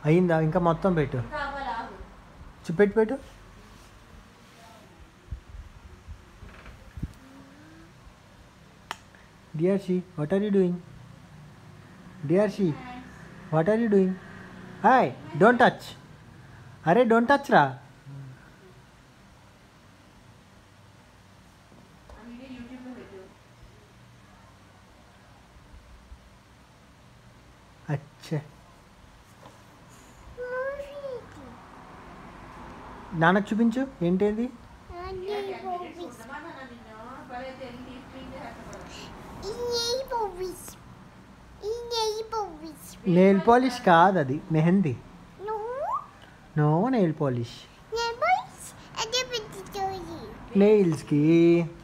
అయిందా ఇంకా మొత్తం పెట్టు ఇంకా అవ్వాలి ఆగు చూ పెట్టు పెట్టు dear she what are you doing dear she what are you doing hi don't touch అరే డోంట్ టచ్ రా ఆ వీడియో యూట్యూబ్లో పెట్టు అచ్చా నాన్నకు చూపించు ఏంటేది చూద్దామా నాన్న నిన్ను పరైతే వెళ్ళి తీసుకుని నెయిల్ పాలిష్ కాదు అది మెహందీ నో నెయిల్ పాలిష్ నెయిల్స్కి